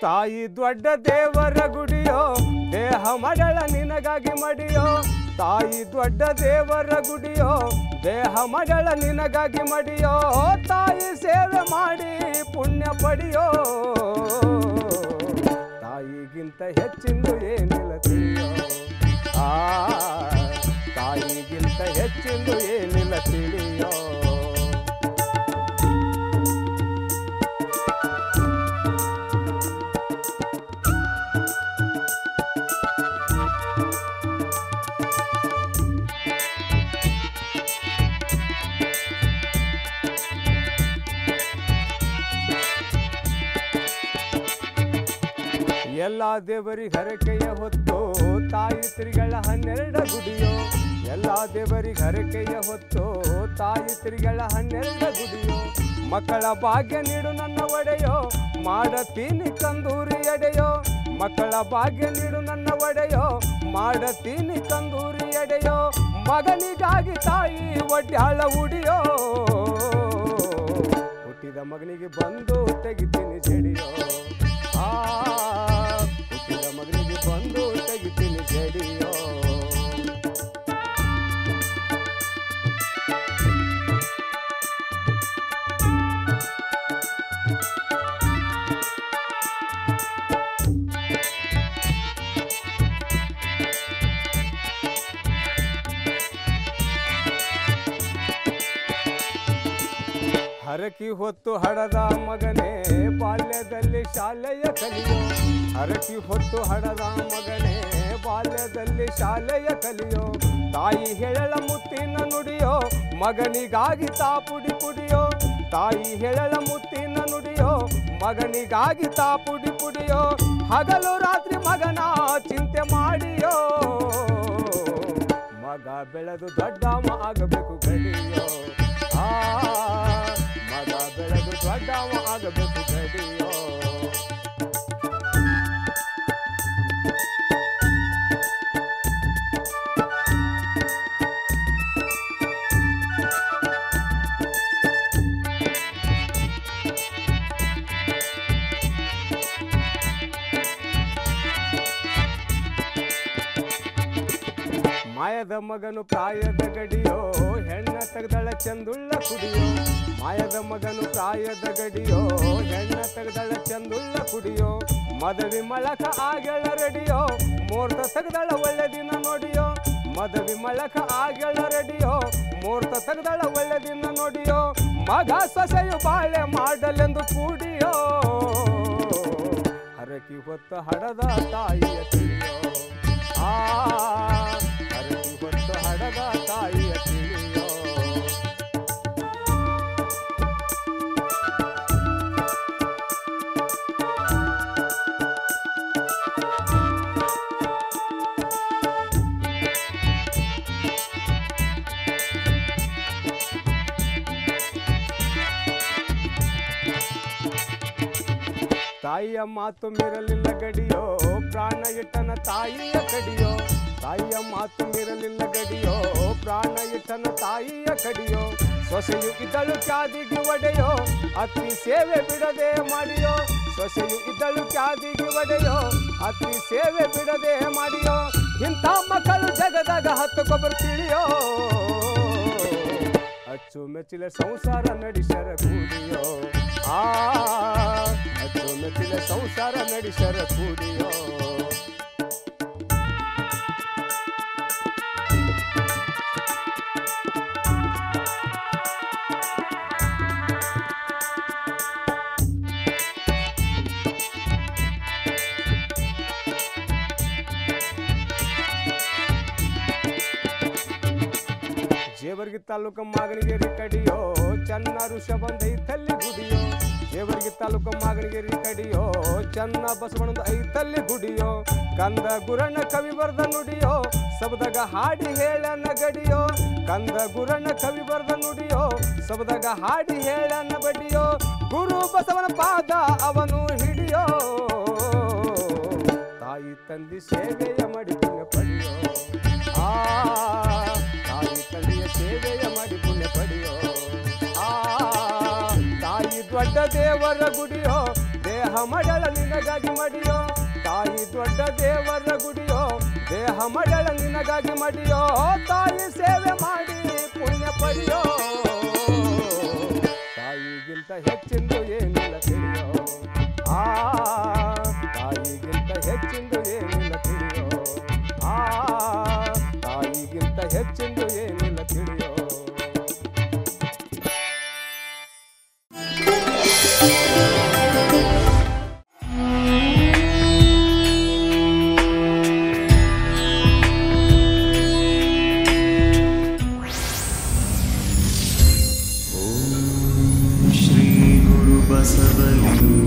ತಾಯಿ ದೊಡ್ಡ ದೇವರ ಗುಡಿಯೋ ದೇಹ ಮಗಳ ನಿನಗಾಗಿ ಮಡಿಯೋ ತಾಯಿ ದೊಡ್ಡ ದೇವರ ಗುಡಿಯೋ ದೇಹ ಮಗಳ ನಿನಗಾಗಿ ಮಡಿಯೋ ತಾಯಿ ಸೇವೆ ಮಾಡಿ ಪುಣ್ಯ ಪಡಿಯೋ ತಾಯಿಗಿಂತ ಹೆಚ್ಚಿಂದು ಏನಿಲ್ಲ ತಿಳಿಯೋ ಆ ತಾಯಿಗಿಂತ ಹೆಚ್ಚಿಂದು ಏನಿಲ್ಲ ತಿಳಿಯೋ ಎಲ್ಲ ದೇವರಿಗೆ ಹರಕೆಯ ಹೊತ್ತು ತಾಯಿ ತಿರುಗಳ ಹನ್ನೆರಡ ಗುಡಿಯೋ ಎಲ್ಲ ದೇವರಿಗೆ ಹರಕೆಯ ಹೊತ್ತು ತಾಯಿ ತಿರುಗಳ ಹನ್ನೆರಡ ಗುಡಿಯೋ ಮಕ್ಕಳ ಭಾಗ್ಯ ನೀಡು ನನ್ನ ಒಡೆಯೋ ಮಾಡತೀನಿ ಕಂದೂರಿ ಎಡೆಯೋ ಮಕ್ಕಳ ಭಾಗ್ಯ ನೀಡು ನನ್ನ ಒಡೆಯೋ ಮಾಡತೀನಿ ಕಂದೂರಿ ಎಡೆಯೋ ಮಗನಿಗಾಗಿ ತಾಯಿ ಒಡ್ಯಾಳ ಉಡಿಯೋ ಹುಟ್ಟಿದ ಮಗನಿಗೆ ಬಂದು ತೆಗಿತೀನಿ ಜಡಿಯೋ ಆ ಹುಟ್ಟಿದ ಮಗನಿಗೆ ಬಂದು ತೆಗಿತೀನಿ ಜಡಿಯೋ ಹರಕಿ ಹೊತ್ತು ಹಡದ ಮಗನೇ ಬಾಲ್ಯದಲ್ಲಿ ಶಾಲೆಯ ಕಲಿಯೋ ಹರಕಿ ಹೊತ್ತು ಹಡದ ಮಗನೇ ಬಾಲ್ಯದಲ್ಲಿ ಶಾಲೆಯ ಕಲಿಯೋ ತಾಯಿ ಹೆಳಳ ಮುತ್ತಿನ ನುಡಿಯೋ ಮಗನಿಗಾಗಿ ತಾ ಪುಡಿ ಪುಡಿಯೋ ತಾಯಿ ಹೆಳಳ ಮುತ್ತಿನ ನುಡಿಯೋ ಮಗನಿಗಾಗಿ ತಾ ಪುಡಿ ಪುಡಿಯೋ ಹಗಲು ರಾತ್ರಿ ಮಗನ ಚಿಂತೆ ಮಾಡಿಯೋ ಮಗ ಬೆಳೆದು ದೊಡ್ಡವ ಆಗಬೇಕು ಗಡಿಯೋ ಆ ಮಗ ಬೆಳೆದು ದೊಡ್ಡವ ಆಗಬೇಕು ಗಡಿಯೋ ಮಾಯದ ಮಗನು ಪ್ರಾಯದ ಗಡಿಯೋ ಹೆಣ್ಣ ತೆಗ್ದಳ ಚಂದುಳ್ಳ ಕುಡಿಯೋ ಮಾಯದ ಮಗನು ಪ್ರಾಯದ ಗಡಿಯೋ ಹೆಣ್ಣ ತೆಗ್ದಳ ಚಂದುಳ್ಳ ಕುಡಿಯೋ ಮದವಿ ಮಳಕ ಆಗೆಳ ರೆಡಿಯೋ ಮೂರ್ತ ತೆಗ್ದಳ ಒಳ್ಳೆ ದಿನ ನೋಡಿಯೋ ಮದವಿ ಮಳಕ ಆಗೆಳ ರೆಡಿಯೋ ಮೂರ್ತ ತೆಗ್ದಳ ಒಳ್ಳೆ ದಿನ ನೋಡಿಯೋ ಮಗ ಸೊಸೆಯು ಬಾಳೆ ಮಾಡಲೆಂದು ಕೂಡಿಯೋ ಹರಕಿ ಹೊತ್ತ ಹಡದ ತಾಯಿಯ ತಿಳಿಯೋ ಆ ಹರಕಿ ಹೊತ್ತ ಹಡದ ತಾಯಿಯ ತಿಳಿಯೋ ತಾಯಿಯ ಮಾತು ಮೀರಲಿಲ್ಲ ಗಡಿಯೋ ಪ್ರಾಣ ಇಟ್ಟನ ತಾಯಿಯ ಕಡಿಯೋ ತಾಯಿಯ ಮಾತು ಮೀರಲಿಲ್ಲ ಗಡಿಯೋ ಪ್ರಾಣ ಇಟ್ಟನ ತಾಯಿಯ ಕಡಿಯೋ ಸೊಸೆಯು ಇದ್ದಳು ಕ್ಯಾದಿಗೆ ಒಡೆಯೋ ಅತಿ ಸೇವೆ ಬಿಡದೆ ಮಾಡಿಯೋ ಸೊಸೆಯು ಇದ್ದಳು ಕ್ಯಾದಿಗೆ ಒಡೆಯೋ ಅತಿ ಸೇವೆ ಬಿಡದೆ ಮಾಡಿಯೋ ಇಂಥ ಮಕ್ಕಳು ಜಗದಾಗ ಹತ್ತು ಕೊಬ್ಬರು ತಿಳಿಯೋ ಅಚ್ಚು ಮೆಚ್ಚಿಲ ಸಂಸಾರ ನಡೆಸರ ಕೂಡಿಯೋ ಆ ಅಚ್ಚು ಮೆಚ್ಚಿಲ ಸಂಸಾರ ನಡೆಸರ ಕೂಡಿಯೋ ಜೇವರ್ಗಿ ತಾಲೂಕ ಮಾಗಣಗೇರಿ ಕಡಿಯೋ ಚನ್ನ ಋಷ ಬಂದೈತಲ್ಲಿ ಗುಡಿಯೋ ಜೇವರ್ಗಿ ತಾಲೂಕ ಮಾಗಣಗೇರಿ ಕಡಿಯೋ ಚನ್ನ ಬಸವಣ್ಣದ ಐತಲ್ಲಿ ಗುಡಿಯೋ ಕಂದ ಗುರಣ್ಣ ಕವಿ ಬರ್ದ ನುಡಿಯೋ ಸಬದಾಗ ಹಾಡಿ ಹೇಳನ ಗಡಿಯೋ ಕಂದ ಗುರಣ್ಣ ಕವಿ ಬರ್ದ ನುಡಿಯೋ ಸಬದಾಗ ಹಾಡಿ ಹೇಳನ ಬಡಿಯೋ ಗುರು ಬಸವನ ಪಾದ ಅವನು ಹಿಡಿಯೋ ತಾಯಿ ತಂದಿ ಸೇವೆಯ ಮಾಡಿ ಪುಣ್ಯ ಪಡೆಯೋ ಆ ತಾಯಿ ತಂದೆಯ ಸೇವೆಯ ಮಾಡಿ ಪುಣ್ಯ ಪಡೆಯೋ ಆ ತಾಯಿ ದೊಡ್ಡ ದೇವರ ಗುಡಿಯೋ ದೇಹ ದೇಹ ಮಡಳ ನಿನಗಾಗಿ ಮಡಿಯೋ ತಾಯಿ ದೊಡ್ಡ ದೇವರ ಗುಡಿಯೋ ದೇಹ ಮಡಳ ನಿನಗಾಗಿ ಮಡಿಯೋ ತಾಯಿ ಸೇವೆ ಮಾಡಿ ಪುಣ್ಯ ಪಡೆಯೋ ತಾಯಿಗಿಂತ ಹೆಚ್ಚಿಂದು ಏನಿಲ್ಲ ತಿಳಿಯೋ ಆ ತಾಯಿಗಿಂತ ಹೆಚ್ಚಿಂದು ಏನಿಲ್ಲ ತಿಳಿಯೋ ಆ ತಾಯಿಗಿಂತ ಹೆಚ್ಚಿಂದು ಏನಿಲ್ಲ ತಿಳಿಯೋ श्रीगुरुबसवलिङ्ग